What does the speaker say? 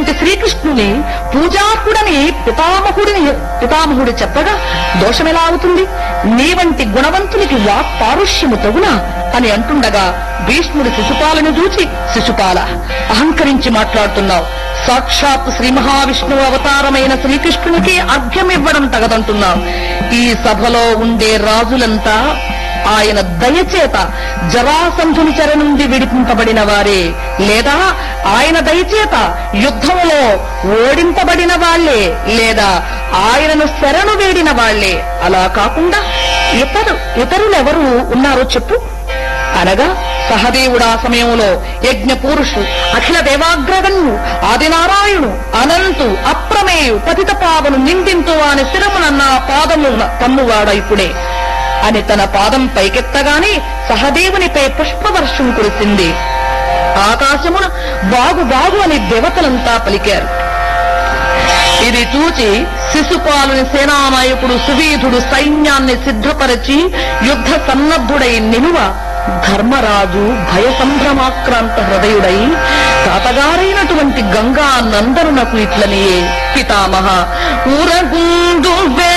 అయినటువంటి శ్రీకృష్ణుని పూజార్హుడని పితామహుడిని పితామహుడు చెప్పగా దోషమెలా అవుతుంది నీ వంటి గుణవంతునికి వాక్ పారుష్యము తగునా అని అంటుండగా భీష్ముడు శిశుపాలను చూచి శిశుపాల అహంకరించి మాట్లాడుతున్నావు సాక్షాత్ శ్రీ మహావిష్ణువు అవతారమైన శ్రీకృష్ణునికి అర్ఘ్యమివ్వడం తగదంటున్నావు ఈ సభలో ఉండే రాజులంతా ఆయన దయచేత జరాసంధుని చెర నుండి విడిపింపబడిన వారే లేదా ఆయన దయచేత యుద్ధంలో ఓడింపబడిన వాళ్లే లేదా ఆయనను శరణు వేడిన వాళ్లే అలా కాకుండా ఇతరు ఇతరులెవరు ఉన్నారో చెప్పు అనగా సహదేవుడా సమయంలో యజ్ఞ పురుషు అఖిల దేవాగ్రగణ్యు ఆదినారాయణు అనంతు అప్రమేయు పతిత పావను నిందింతు వాని శిరమునన్న పాదము పన్నువాడ ఇప్పుడే అని తన పాదం పైకెత్తగానే సహదేవునిపై పుష్పవర్షం కురిసింది ఆకాశమున బాగు బాగు అని దేవతలంతా పలికారు ఇది చూచి శిశుపాలుని సేనానాయకుడు సువీధుడు సైన్యాన్ని సిద్ధపరచి యుద్ధ సన్నద్ధుడై నిలువ ధర్మరాజు భయ సంభ్రమాక్రాంత హృదయుడై తాతగారైనటువంటి గంగా నందనునకు ఇట్లనియే పితామహ ఊరగుందు వే